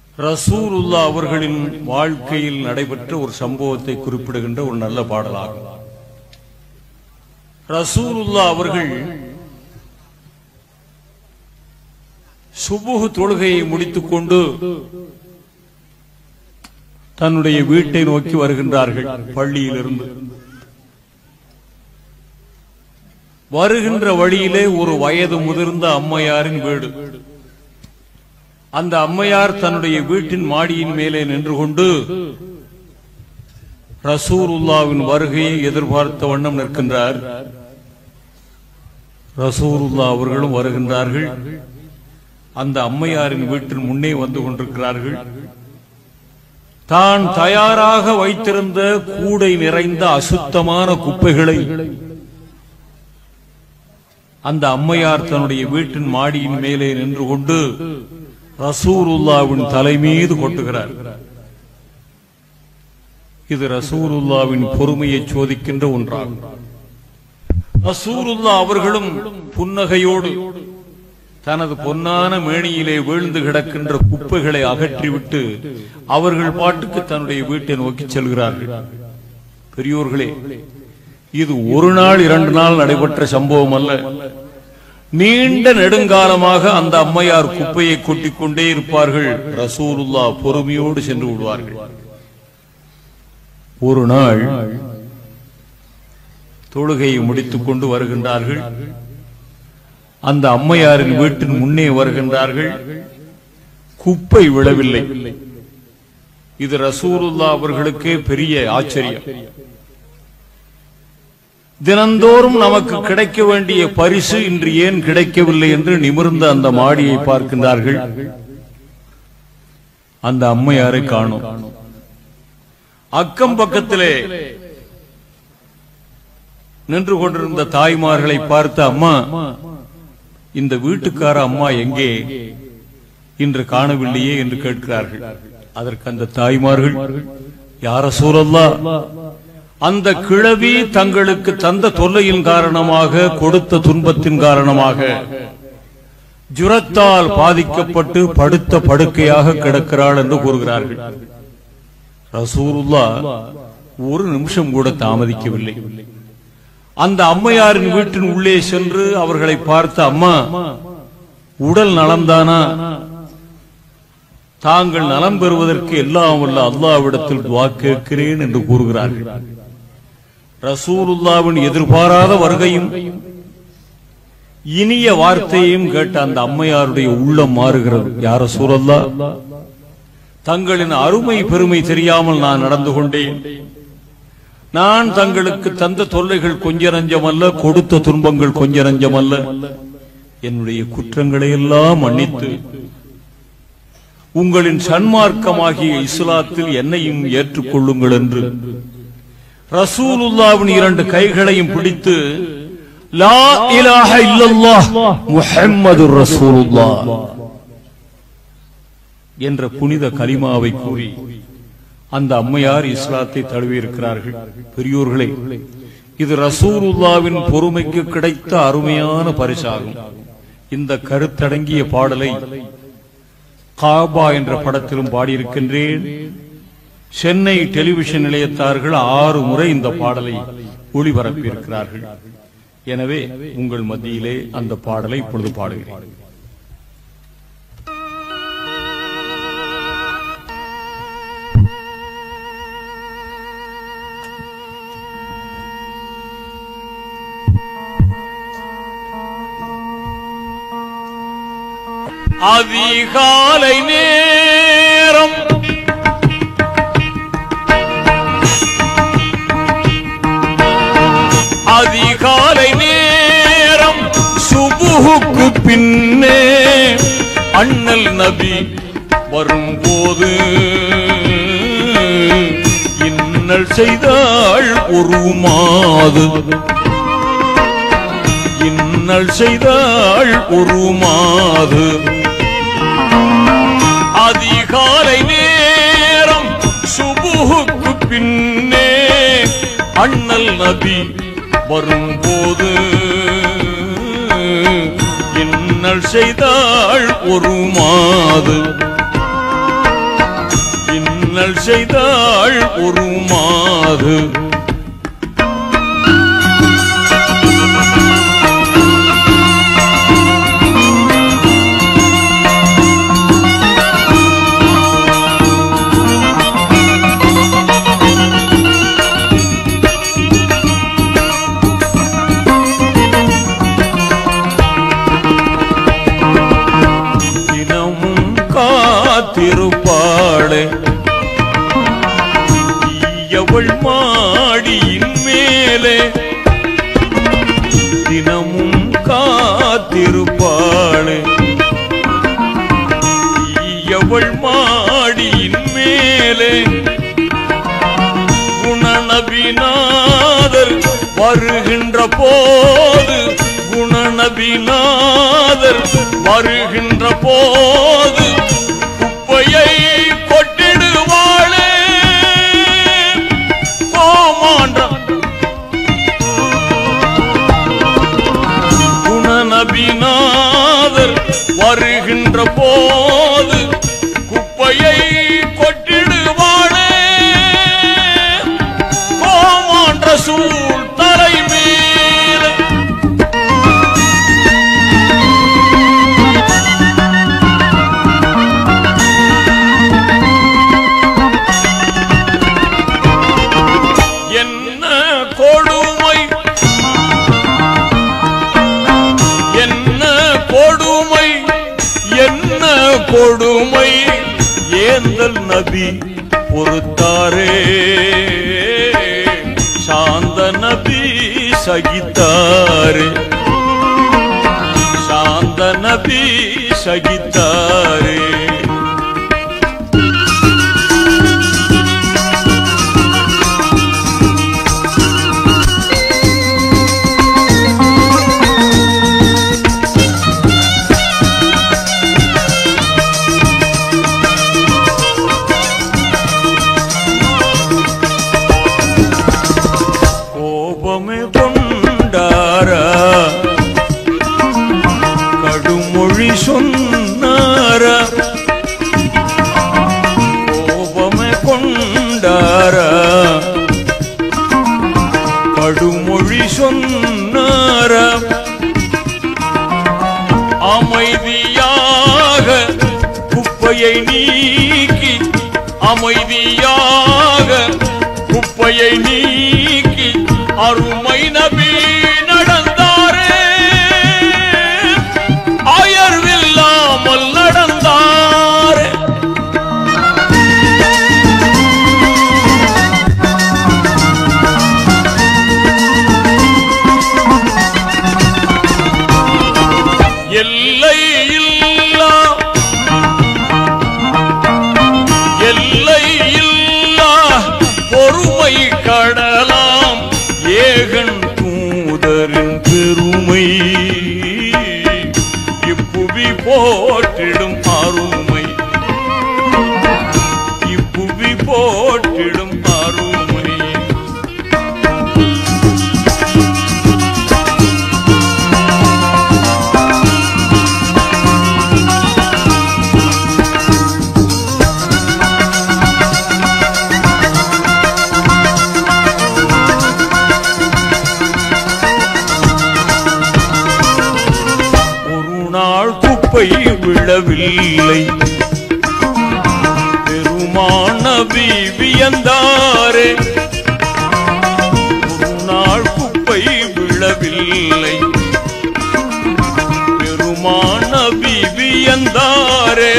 ரசூலுல்லா அவர்களின் வாழ்க்கையில் நடைபெற்ற ஒரு சம்பவத்தை குறிப்பிடுகின்ற ஒரு நல்ல பாடலாகும் ரசூலுல்லா அவர்கள் சுபுகு தொழுகையை முடித்துக் கொண்டு தன்னுடைய வீட்டை நோக்கி வருகின்றார்கள் பள்ளியிலிருந்து வருகின்ற வழியிலே ஒரு வயது முதிர்ந்த அம்மையாரின் வீடு அந்த அம்மையார் தன்னுடைய வீட்டின் மாடியின் மேலே நின்று கொண்டு ரசூருல்லாவின் வருகையை எதிர்பார்த்த வண்ணம் நிற்கின்றார் ரசூருல்லா அவர்களும் வருகின்றார்கள் அந்த அம்மையாரின் வீட்டின் முன்னே வந்து கொண்டிருக்கிறார்கள் தான் தயாராக வைத்திருந்த கூடை நிறைந்த அசுத்தமான குப்பைகளை அந்த அம்மையார் தன்னுடைய வீட்டின் மாடியின் மேலே நின்று கொண்டு ரசூருல்லாவின் தலை மீது கொட்டுகிறார் இது ரசூருல்லாவின் பொறுமையை சோதிக்கின்ற ஒன்றாகும் ரசூருல்லா அவர்களும் புன்னகையோடு தனது பொன்னான மேனியிலே வீழ்ந்து கிடக்கின்ற குப்பைகளை அகற்றிவிட்டு அவர்கள் பாட்டுக்கு தன்னுடைய வீட்டை நோக்கி செல்கிறார்கள் பெரியோர்களே இது ஒரு நாள் இரண்டு நாள் நடைபெற்ற சம்பவம் அல்ல நீண்ட நெடுங்காலமாக அந்த அம்மையார் குப்பையை கொட்டிக் கொண்டே இருப்பார்கள் ரசூலுல்லா பொறுமையோடு சென்று விடுவார்கள் ஒரு நாள் தொழுகையை முடித்துக் கொண்டு வருகின்றார்கள் அந்த அம்மையாரின் வீட்டின் முன்னே வருகின்றார்கள் குப்பை விழவில்லை இது ரசூலுல்லா அவர்களுக்கே பெரிய ஆச்சரியம் தினந்தோறும் நமக்கு கிடைக்க வேண்டிய பரிசு இன்று ஏன் கிடைக்கவில்லை என்று நிமிர்ந்த அந்த மாடியை பார்க்கின்றார்கள் அந்த அம்மையாரை காணும் அக்கம் பக்கத்திலே நின்று கொண்டிருந்த தாய்மார்களை பார்த்த அம்மா இந்த வீட்டுக்கார அம்மா எங்கே இன்று காணவில்லையே என்று கேட்கிறார்கள் அதற்கு அந்த தாய்மார்கள் யார சூழல்லா அந்த கிழவி தங்களுக்கு தந்த தொல்லையின் காரணமாக கொடுத்த துன்பத்தின் காரணமாக ஜுரத்தால் பாதிக்கப்பட்டு படுத்த படுக்கையாக கிடக்கிறாள் என்று கூறுகிறார்கள் ரசூருல்லா ஒரு நிமிஷம் கூட தாமதிக்கவில்லை அந்த அம்மையாரின் வீட்டின் உள்ளே சென்று அவர்களை பார்த்த அம்மா உடல் நலம்தானா தாங்கள் நலம் பெறுவதற்கு எல்லாம் வல்ல அல்லாவிடத்தில் துவா கேட்கிறேன் என்று கூறுகிறார்கள் ரசூலுல்லாவின் எதிர்பாராத வருகையும் இனிய வார்த்தையும் கேட்ட அந்த அம்மையாருடைய உள்ளம் மாறுகிறது யார சூழல்லா தங்களின் அருமை பெருமை தெரியாமல் நான் நடந்து கொண்டேன் நான் தங்களுக்கு தந்த தொல்லைகள் கொஞ்ச நஞ்சமல்ல கொடுத்த துன்பங்கள் கொஞ்ச நஞ்சமல்ல என்னுடைய குற்றங்களை எல்லாம் மன்னித்து உங்களின் சன்மார்க்கமாகிய இஸ்லாத்தில் என்னையும் ஏற்றுக்கொள்ளுங்கள் என்று ரசூலுல்லாவின் இரண்டு கைகளையும் பிடித்து லா இலாஹ இல்லல்லாஹ் முஹம்மது ரசூலுல்லாஹ் என்ற புனித கலிமாவை கூறி அந்த அம்மையார் இஸ்லாத்தை தழுவியிருக்கிறார்கள் பெரியோர்களே இது ரசூலுல்லாவின் பொறுமைக்கு கிடைத்த அருமையான பரிசாகும் இந்த கருத்தடங்கிய பாடலை காபா என்ற படத்திலும் பாடியிருக்கின்றேன் சென்னை டெலிவிஷன் நிலையத்தார்கள் ஆறு முறை இந்த பாடலை ஒளிபரப்பியிருக்கிறார்கள் எனவே உங்கள் மத்தியிலே அந்த பாடலை இப்பொழுது பாடுகிறேன் அதிகாலை நேரம் அதிகாலை நேரம் சுபுகுக்கு பின்னே அண்ணல் நபி வரும்போது இன்னல் செய்தாள் ஒரு மாது இன்னல் செய்தாள் ஒரு மாது அதிகாலை நேரம் சுபுகுக்கு பின்னே அண்ணல் நபி வரும்போது இன்னல் செய்தாள் ஒரு மாது இன்னல் செய்தாள் ஒரு மாது தினமும் காத்திருப்பாளே அவள் மாடியின் மேலே தினமும் காத்திருப்பாளே அவள் மாடியின் மேலே குணநபிநாதர் வருகின்ற போது குணநபிநாதர் வருகின்ற போது குப்பையை கொட்டிடுவாளே கோமாண்டம் குணநபிநாதர் வருகின்ற போது குப்பையை கொட்டிடுவாளே கோமான்ற சூழ் தலை மேலே என்ன கொடுமை என்ன கொடுமை என்ன கொடுமை ஏந்தல் நபி பொறுத்தாரே சாந்த நபி சகித்தாரே சாந்த நபி சகித்தாரே கோபமே கொண்டாரா கடுமொழி சொன்னாரா கோபமே கொண்டாரா கடுமொழி சொன்னாரா அமைதியாக குப்பையை நீக்கி அமைதியாக குப்பையை நீக்கி அருமை நபி நடந்தாரே அயர்வில்லாமல் நடந்தாரே எல்லை இல்லா எல்லை இல்லா பொறுமை கடலாம் ஏகன் தூதரின் பெருமை இப்புவி போற்றிடும் அருமை இப்புவி போற்றிடும் அருமை ஒரு நாள் குப்பை விழவில்லை பெருமான வியந்தாரே ஒரு நாள் குப்பை விழவில்லை பெருமான வியந்தாரே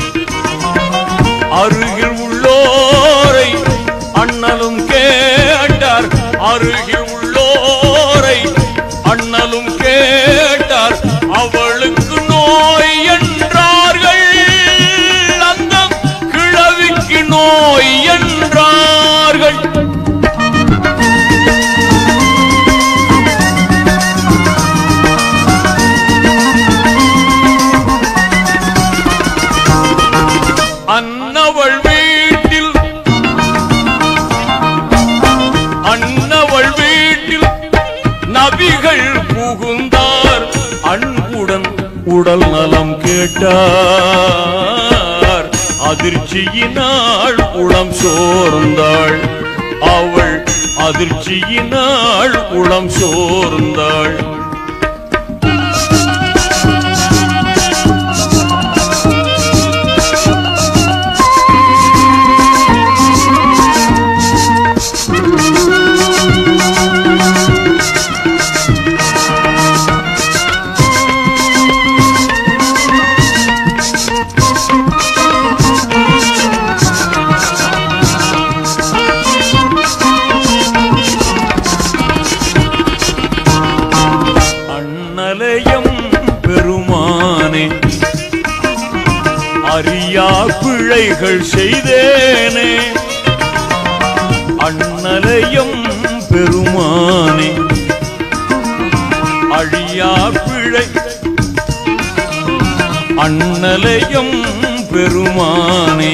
அருகில் உள்ளோரை அண்ணலும் கேட்டார் அருகில் உள்ளோரை அண்ணலும் கேட்டார் அவளுக்கு நோய் என்றார்கள் அந்த கிழவிக்கு நோய் என்றார்கள் அன்னவள் வீட்டில் அன்னவள் வீட்டில் நபிகள் புகுந்தார் அன்புடன் உடல் நலம் கேட்டார் அதிர்ச்சியினாள் உளம் சோர்ந்தாள் அவள் அதிர்ச்சியினாள் உளம் சோர்ந்தாள் அண்ணலயம் பெருமானே அறியா பிழைகள் செய்தேனே அண்ணலயம் பெருமானே அழியா பிழை அண்ணலயம் பெருமானே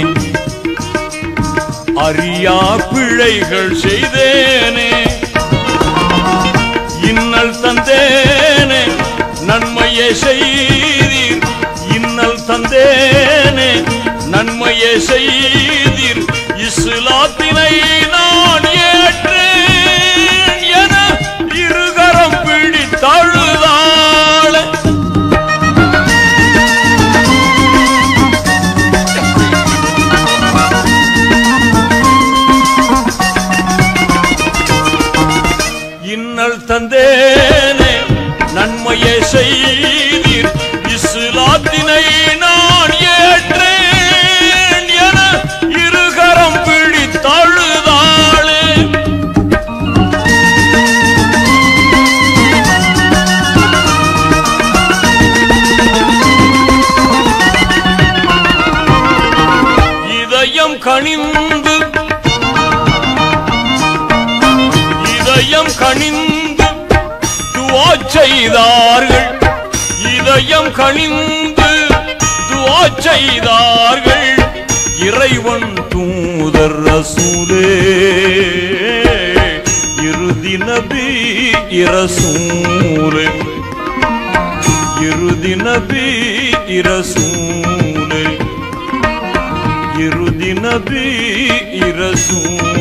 அறியா பிழைகள் செய்தேனே இன்னல் தந்தேனே நன்மையை செய்தீர் இன்னல் தந்தேனே நன்மையை செய்தீர் இஸ்லாத்தினை நான் ஏற்றேன் என இருகரம் பிடித்தழுதாள இன்னல் தந்தேனே நன்மையை செய்தீர் இஸ்லாத்தினை நான் ஏற்றேன் என இருகரம் பிடித்தழுதாளே இதயம் கனிந்து இதயம் கனிந்து துவா செய்தார்கள் இதயம் கனிந்து துவா செய்தார்கள் இறைவன் தூதர் ரசூலே இறுதி நபி இரசூலே இறுதி நபி இரசூலே இறுதி நபி இரசூலே